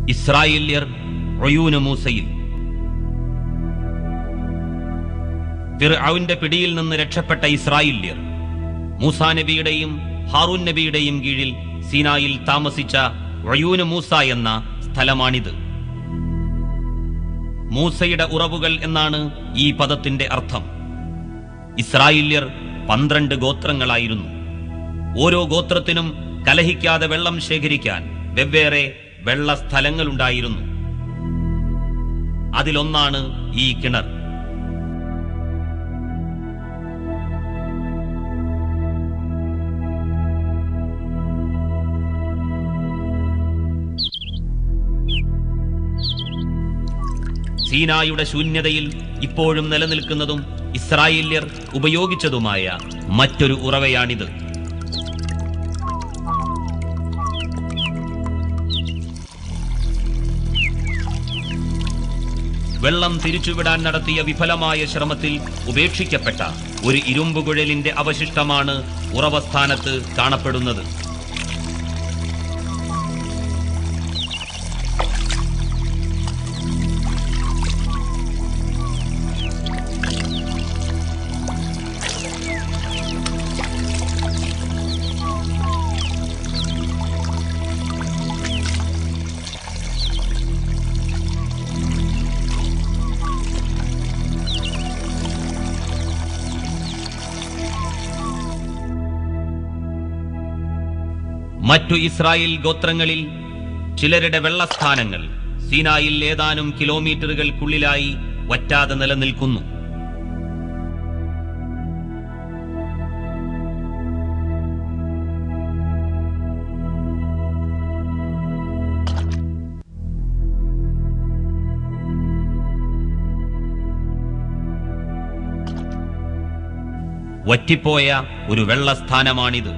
ഇസ്രായേല്യർ ഒയൂന് മൂസയിൽ ഫിർഔന്റെ പിടിയിൽ നിന്ന് രക്ഷപ്പെട്ട ഇസ്രായേല്യർ മൂസാ നബിയുടെയും ഹാറൂൻ നബിയുടെയും കീഴിൽ സീനായിൽ താമസിച്ച ഒയൂന് മൂസ എന്ന സ്ഥലമാണിത് മൂസയുടെ ഉറവുകൾ എന്നാണ് ഈ പദത്തിന്റെ അർത്ഥം ഇസ്രായേല്യർ പന്ത്രണ്ട് ഗോത്രങ്ങളായിരുന്നു ഓരോ ഗോത്രത്തിനും കലഹിക്കാതെ വെള്ളം ശേഖരിക്കാൻ വെവ്വേറെ വെള്ള സ്ഥലങ്ങളുണ്ടായിരുന്നു അതിലൊന്നാണ് ഈ കിണർ സീനായുടെ ശൂന്യതയിൽ ഇപ്പോഴും നിലനിൽക്കുന്നതും ഇസ്രായേല്യർ ഉപയോഗിച്ചതുമായ മറ്റൊരു ഉറവയാണിത് വെള്ളം തിരിച്ചുവിടാൻ നടത്തിയ വിഫലമായ ശ്രമത്തിൽ ഉപേക്ഷിക്കപ്പെട്ട ഒരു ഇരുമ്പുകുഴലിന്റെ അവശിഷ്ടമാണ് ഉറവസ്ഥാനത്ത് കാണപ്പെടുന്നത് മറ്റു ഇസ്രായേൽ ഗോത്രങ്ങളിൽ ചിലരുടെ വെള്ളസ്ഥാനങ്ങൾ സീനായിൽ ഏതാനും കിലോമീറ്ററുകൾക്കുള്ളിലായി വറ്റാതെ നിലനിൽക്കുന്നു വറ്റിപ്പോയ ഒരു വെള്ളസ്ഥാനമാണിത്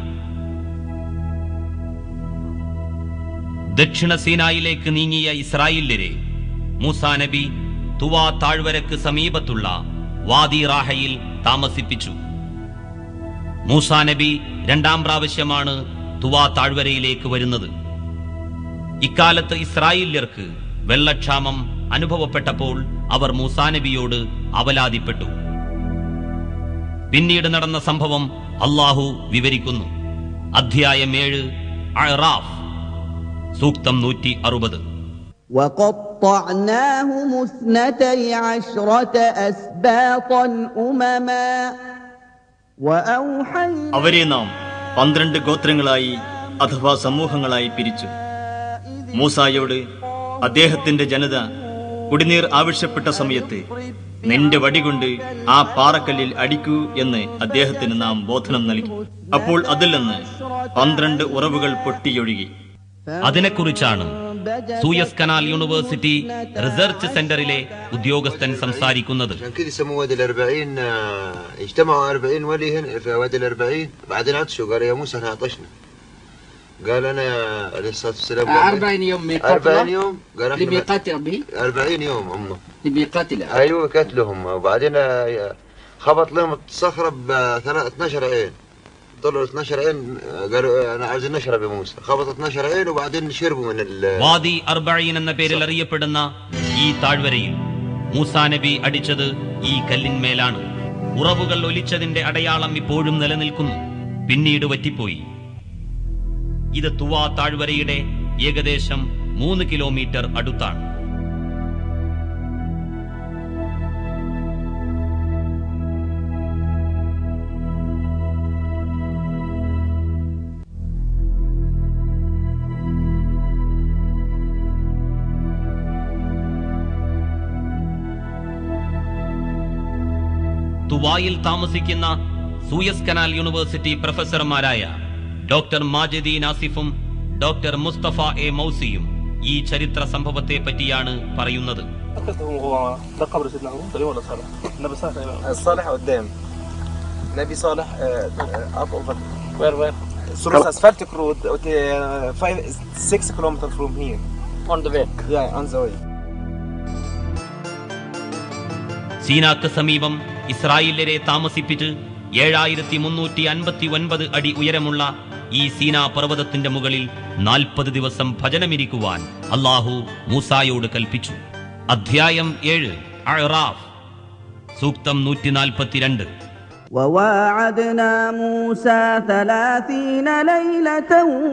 ദക്ഷിണ സീനായിലേക്ക് നീങ്ങിയ ഇസ്രായേല്യരെ മൂസാ നബി തുവാ താഴ്വരക്ക് സമീപത്തുള്ള വാദി റാഹയിൽ താമസിപ്പിച്ചു മൂസാ നബി രണ്ടാം പ്രാവശ്യമാണ് തുവാ താഴ്വരയിലേക്ക് വരുന്നത് ഇക്കാലത്ത് ഇസ്രായേല്യർക്ക് വെള്ളക്ഷാമം അനുഭവപ്പെട്ടപ്പോൾ അവർ മൂസാ നബിയോട് അവലാതിപ്പെട്ടു പിന്നീട് നടന്ന സംഭവം അള്ളാഹു വിവരിക്കുന്നു അധ്യായം ഏഴ് അറാഫ് സൂക്തം നൂറ്റി അറുപത് وقطعناهم اثنتي عشرة أسباطا أمما وأوحينا അവരെ നാം പന്ത്രണ്ട് ഗോത്രങ്ങളായി അഥവാ സമൂഹങ്ങളായി പിരിച്ചു മൂസായോട് അദ്ദേഹത്തിന്റെ ജനത കുടിനീർ ആവശ്യപ്പെട്ട സമയത്ത് നിന്റെ വടികൊണ്ട് ആ പാറക്കല്ലിൽ അടിക്കൂ എന്ന് അദ്ദേഹത്തിന് നാം ബോധനം നൽകി അപ്പോൾ അതിൽ നിന്ന് പന്ത്രണ്ട് ഉറവുകൾ പൊട്ടിയൊഴുകി അതിനെക്കുറിച്ചാണ് സൂയസ് കനാൽ യൂണിവേഴ്സിറ്റി റിസർച്ച് സെന്ററിലെ ഉദ്യോഗസ്ഥൻ സംസാരിക്കുന്നത് عشان كده يسموه وادي الأربعين آه، اجتمعوا أربعين ولي هنا في وادي الأربعين بعدين عطشوا قال يا موسى احنا عطشنا قال أنا يا- عليه الصلاة والسلام قال لي- أربعين يوم ميقات 40 الله يوم قال احنا لميقات ربه 40 يوم هم لميقات الله أيوة كانت لهم وبعدين آه، خبط لهم الصخرة ب 12 عين طلعوا 12 عين آه، قالوا آه، أنا عاوزين نشرب يا موسى خبط 12 عين وبعدين شربوا من ال വാദി അർബഴീൻ എന്ന പേരിൽ അറിയപ്പെടുന്ന ഈ താഴ്വരയിൽ മൂസാ നബി അടിച്ചത് ഈ കല്ലിന്മേലാണ് ഉറവുകൾ ഒലിച്ചതിന്റെ അടയാളം ഇപ്പോഴും നിലനിൽക്കുന്നു പിന്നീട് വറ്റിപ്പോയി ഇത് തുവാ താഴ്വരയുടെ ഏകദേശം മൂന്ന് കിലോമീറ്റർ അടുത്താണ് തുവായിൽ താമസിക്കുന്ന സൂയസ് കനാൽ യൂണിവേഴ്സിറ്റി പ്രൊഫസർമാരായ ഡോക്ടർ മാജിദി നാസിഫും ഡോക്ടർ മുസ്തഫ എ മൗസിയും ഈ ചരിത്ര സംഭവത്തെ പറ്റിയാണ് പറയുന്നത് هو ده قبر سيدنا هارون تقريبا ولا صالح؟ النبي صالح تقريبا الصالح قدام نبي صالح اب اوفر وير وير through asphaltic road uh, five six kilometers from here on the way yeah on the way സീനാക്ക് സമീപം ഇസ്രായേല്യരെ താമസിപ്പിച്ച് ഏഴായിരത്തി മുന്നൂറ്റി അൻപത്തി ഒൻപത് അടി ഉയരമുള്ള ഈ സീനാ പർവ്വതത്തിന്റെ മുകളിൽ നാൽപ്പത് ദിവസം ഭജനമിരിക്കുവാൻ അള്ളാഹു മൂസായോട് കൽപ്പിച്ചു അധ്യായം ഏഴ് അഹ്റാഫ് സൂക്തം നൂറ്റി നാൽപ്പത്തിരണ്ട് وواعدنا موسى ثلاثين ليلة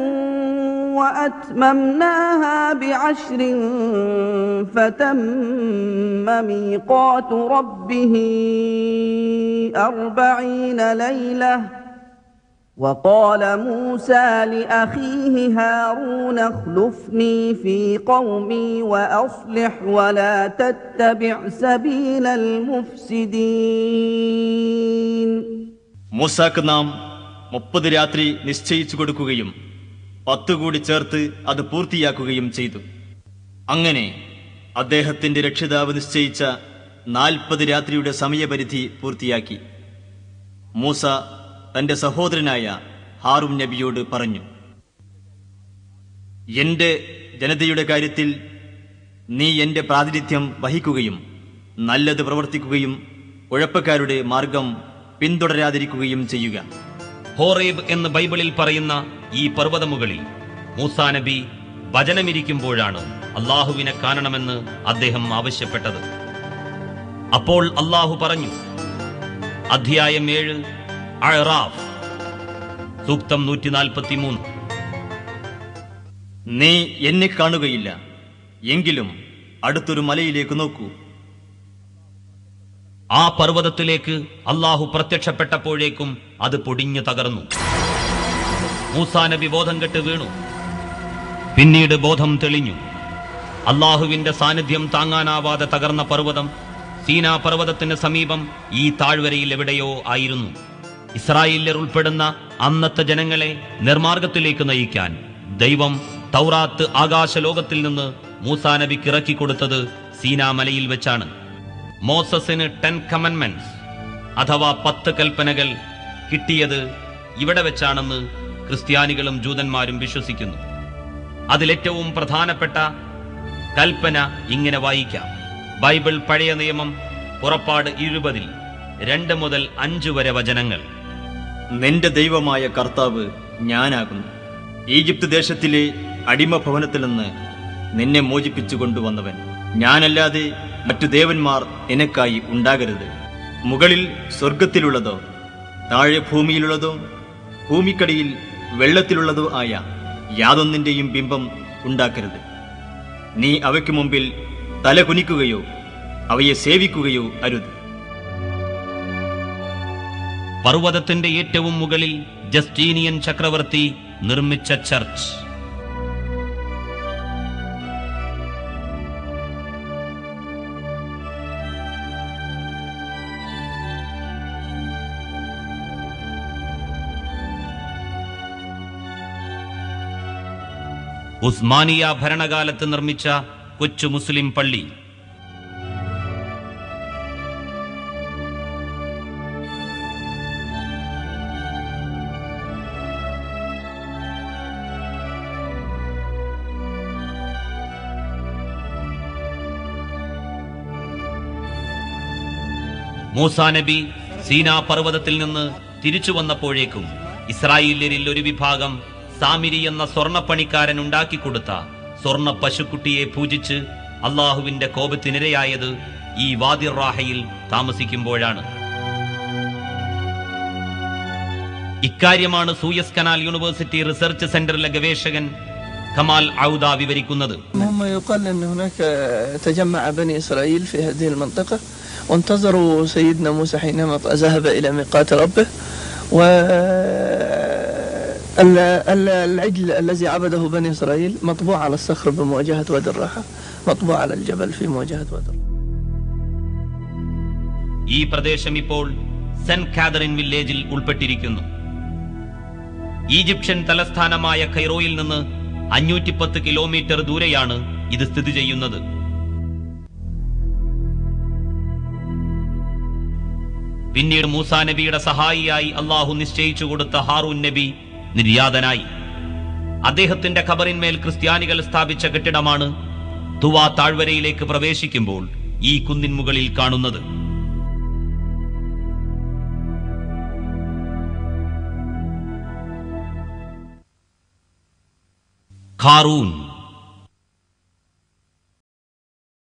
وأتممناها بعشر فتم ميقات ربه أربعين ليلة وقال موسى لأخيه هارون اخلفني في قومي وأصلح ولا تتبع سبيل المفسدين മൂസാക്ക് നാം മുപ്പത് രാത്രി നിശ്ചയിച്ചു കൊടുക്കുകയും പത്ത് കൂടി ചേർത്ത് അത് പൂർത്തിയാക്കുകയും ചെയ്തു അങ്ങനെ അദ്ദേഹത്തിന്റെ രക്ഷിതാവ് നിശ്ചയിച്ച നാൽപ്പത് രാത്രിയുടെ സമയപരിധി പൂർത്തിയാക്കി മൂസ തന്റെ സഹോദരനായ ഹാറും നബിയോട് പറഞ്ഞു എന്റെ ജനതയുടെ കാര്യത്തിൽ നീ എന്റെ പ്രാതിനിധ്യം വഹിക്കുകയും നല്ലത് പ്രവർത്തിക്കുകയും കുഴപ്പക്കാരുടെ മാർഗം പിന്തുടരാതിരിക്കുകയും ചെയ്യുക ഹോറേബ് എന്ന് ബൈബിളിൽ പറയുന്ന ഈ പർവ്വതമുകളിൽ മൂസാ നബി ഭജനമിരിക്കുമ്പോഴാണ് അള്ളാഹുവിനെ കാണണമെന്ന് അദ്ദേഹം ആവശ്യപ്പെട്ടത് അപ്പോൾ അള്ളാഹു പറഞ്ഞു അധ്യായം ഏഴ് അഹ്റാഫ് സൂക്തം നൂറ്റി നാൽപ്പത്തിമൂന്ന് നീ എന്നെ കാണുകയില്ല എങ്കിലും അടുത്തൊരു മലയിലേക്ക് നോക്കൂ ആ പർവ്വതത്തിലേക്ക് അള്ളാഹു പ്രത്യക്ഷപ്പെട്ടപ്പോഴേക്കും അത് പൊടിഞ്ഞു തകർന്നു മൂസാ നബി ബോധം കെട്ട് വീണു പിന്നീട് ബോധം തെളിഞ്ഞു അള്ളാഹുവിന്റെ സാന്നിധ്യം താങ്ങാനാവാതെ തകർന്ന പർവ്വതം സീനാ പർവ്വതത്തിന് സമീപം ഈ താഴ്വരയിൽ എവിടെയോ ആയിരുന്നു ഇസ്രായേല്യർ ഉൾപ്പെടുന്ന അന്നത്തെ ജനങ്ങളെ നിർമാർഗത്തിലേക്ക് നയിക്കാൻ ദൈവം തൗറാത്ത് ആകാശലോകത്തിൽ നിന്ന് മൂസാ നബിക്ക് ഇറക്കിക്കൊടുത്തത് സീനാ മലയിൽ വെച്ചാണ് മോസസിന് ടെൻ കമൻമെന്റ്സ് അഥവാ പത്ത് കൽപ്പനകൾ കിട്ടിയത് ഇവിടെ വെച്ചാണെന്ന് ക്രിസ്ത്യാനികളും ജൂതന്മാരും വിശ്വസിക്കുന്നു അതിലേറ്റവും പ്രധാനപ്പെട്ട കൽപ്പന ഇങ്ങനെ വായിക്കാം ബൈബിൾ പഴയ നിയമം പുറപ്പാട് ഇരുപതിൽ രണ്ട് മുതൽ അഞ്ച് വരെ വചനങ്ങൾ നിന്റെ ദൈവമായ കർത്താവ് ഞാനാകുന്നു ഈജിപ്ത് ദേശത്തിലെ അടിമഭവനത്തിൽ നിന്ന് നിന്നെ മോചിപ്പിച്ചു കൊണ്ടുവന്നവൻ ഞാനല്ലാതെ മറ്റു ദേവന്മാർ നിനക്കായി ഉണ്ടാകരുത് മുകളിൽ സ്വർഗത്തിലുള്ളതോ താഴെ ഭൂമിയിലുള്ളതോ ഭൂമിക്കടിയിൽ വെള്ളത്തിലുള്ളതോ ആയ യാതൊന്നിന്റെയും ബിംബം ഉണ്ടാക്കരുത് നീ അവയ്ക്ക് മുമ്പിൽ തല കുനിക്കുകയോ അവയെ സേവിക്കുകയോ അരുത് പർവ്വതത്തിന്റെ ഏറ്റവും മുകളിൽ ജസ്റ്റീനിയൻ ചക്രവർത്തി നിർമ്മിച്ച ചർച്ച് ഉസ്മാനിയ ഭരണകാലത്ത് നിർമ്മിച്ച കൊച്ചു മുസ്ലിം പള്ളി മൂസാ നബി സീനാ പർവ്വതത്തിൽ നിന്ന് തിരിച്ചു വന്നപ്പോഴേക്കും ഇസ്രായേല്യരിൽ ഒരു വിഭാഗം സാമിരി എന്ന സ്വർണപ്പണിക്കാരൻ ഉണ്ടാക്കിക്കൊടുത്ത സ്വർണ പശുക്കുട്ടിയെ പൂജിച്ച് അള്ളാഹുവിന്റെ കോപത്തിനിരയായത് ഈ വാദിർ റാഹയിൽ താമസിക്കുമ്പോഴാണ് ഇക്കാര്യമാണ് സൂയസ് കനാൽ യൂണിവേഴ്സിറ്റി റിസർച്ച് സെന്ററിലെ ഗവേഷകൻ കമാൽ ഔദ വിവരിക്കുന്നത് هم يقال أن هناك تجمع بني إسرائيل في هذه المنطقة وانتظروا سيدنا موسى حينما ذهب إلى ميقات ربه و ال- ال- العجل الذي عبده بني إسرائيل مطبوع على الصخر بمواجهة وادي الراحة مطبوع على الجبل في مواجهة وادي الراحة ഈ പ്രദേശം ഇപ്പോൾ സെന്റ് കാതറിൻ വില്ലേജിൽ ഉൾപ്പെട്ടിരിക്കുന്നു ഈജിപ്ഷ്യൻ തലസ്ഥാനമായ കൈറോയിൽ നിന്ന് അഞ്ഞൂറ്റി പത്ത് കിലോമീറ്റർ ദൂരെയാണ് ഇത് സ്ഥിതി ചെയ്യുന്നത് പിന്നീട് മൂസാ നബിയുടെ സഹായിയായി അള്ളാഹു നിശ്ചയിച്ചു കൊടുത്ത ഹാറൂൻ നബി നിര്യാതനായി അദ്ദേഹത്തിന്റെ ഖബറിന്മേൽ ക്രിസ്ത്യാനികൾ സ്ഥാപിച്ച കെട്ടിടമാണ് തുവ താഴ്വരയിലേക്ക് പ്രവേശിക്കുമ്പോൾ ഈ കുന്നിൻ മുകളിൽ കാണുന്നത് ഖാറൂൻ